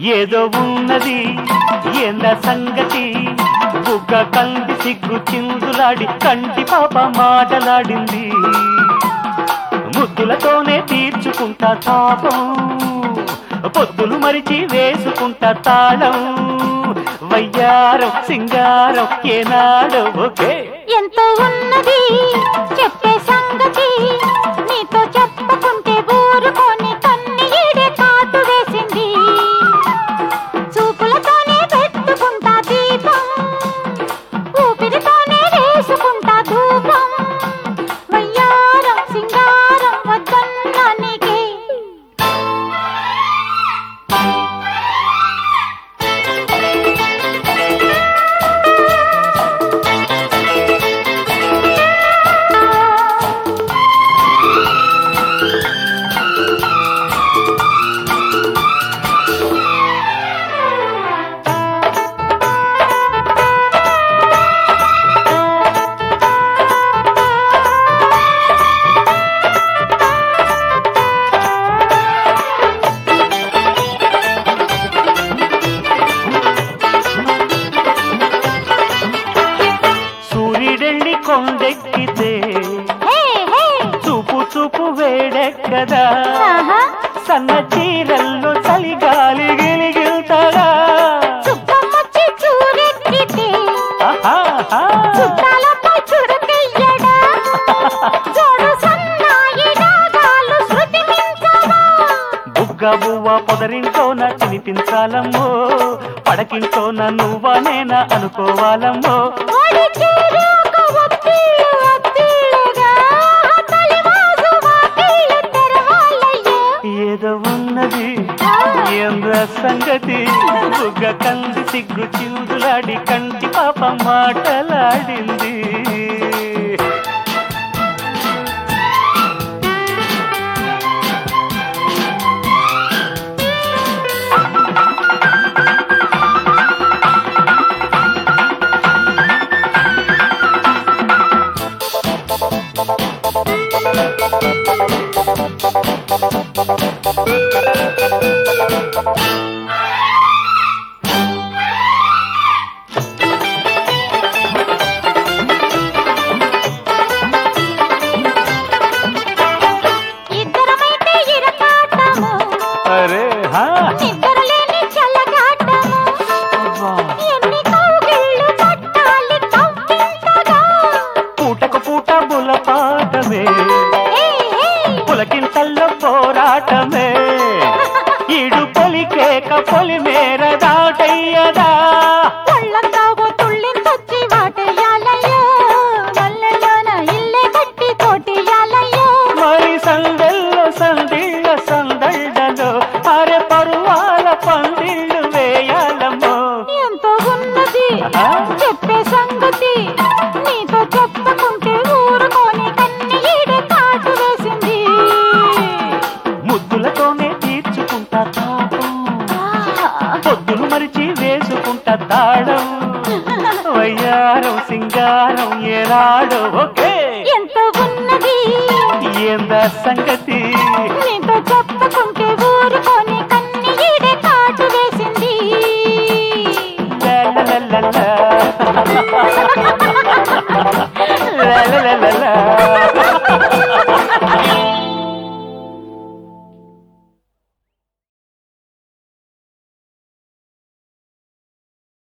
ఏదో ఉన్నది ఏంద సంగతి బుగ్గ కంది సిగ్గు చిందులాడి కంటి పాప మాటలాడింది ముద్దులతోనే తీర్చుకుంటా తాపం పొద్దులు మరిచి వేసుకుంటా తాళం వయ్యారం సింగారం ఏనాడో ఒకే ఎంతో ఉన్నది చెప్పే సంగతి నీతో చెప్పుకుంటే ఊరుకొని కన్ని ఈడే కాటు వేసింది చూపులతోనే పెట్టుకుంటా దీపం ఊపిరితోనే వేసుకుంటా ధూపం వయ్యారం సింగారం వద్దన్నా నీకే సూర్యుడెళ్ళి కొండెక్కితే హే హే చూపు చూపు వేడెక్కదా ఆహా సన్న చీరల్లో చలిగాలి గిలిగిల్తదా చుక్కమ్మొచ్చి చూరెక్కితే ఆహాహా. చుట్టాలపై చురుకెయ్యడా జోడు సన్నాయి రాగాలు శృతి మించవా బుగ్గ బువ్వ పొదరింటోన తినిపించాలమ్మో పడకింటోన నువ్వా నేనా అనుకోవాలమ్మో ఓడి చేరాక ఒత్తిళ్ళు ఒత్తిళ్ళుగా తలివాసు వాకిళ్ళు తెరవాలయ్యో ఏదో ఉన్నది ఏంద్ర సంగతి బుగ్గ కంది సిగ్గు చిందులాడి కంటి పాప మాటలాడింది ఇద్దరమైతే ఇరకాటము అరే హా నిద్రలేని చల్లగాటము అబ్బా. ఎన్ని కౌగిళ్ళు పట్టాలి కవ్వింతగా పూటకు పూట బుల పాటమే ఏ ఏ పులకింతల్లో పోరాటమే ఈడు పొలికేక పొలి మేర దాటయ్యదా ఒళ్ళంతా ఓ తుళ్ళింతొచ్చి వాటేయాలయ్యో మల్లెలోన ఇల్లే కట్టి కోటేయాలయ్యో మరి సందెల్లో సందిళ్ళ సందళ్ళలో అరె పరువాల పందిళ్ళు వేయాలమ్మో ఎంతో ఉన్నది ఆహా. చెప్పే సంగతి నీతో చెప్పుకుంటే ఊరుకొని కన్ని ఈడే కాటు వేసింది ముద్దులతోనే తీర్చుకుంటా తాపం ఆహా. పొద్దులు మరిచి వేసుకుంటా తాళం వయ్యారం సింగారం ఏనాడో ఒకే ఎంతో ఉన్నది ఏందా సంగతి నీతో చెప్పుకుంటే ఊరుకొని కన్ని ఈడే కాటు వేసింది లా లా లా లా లా.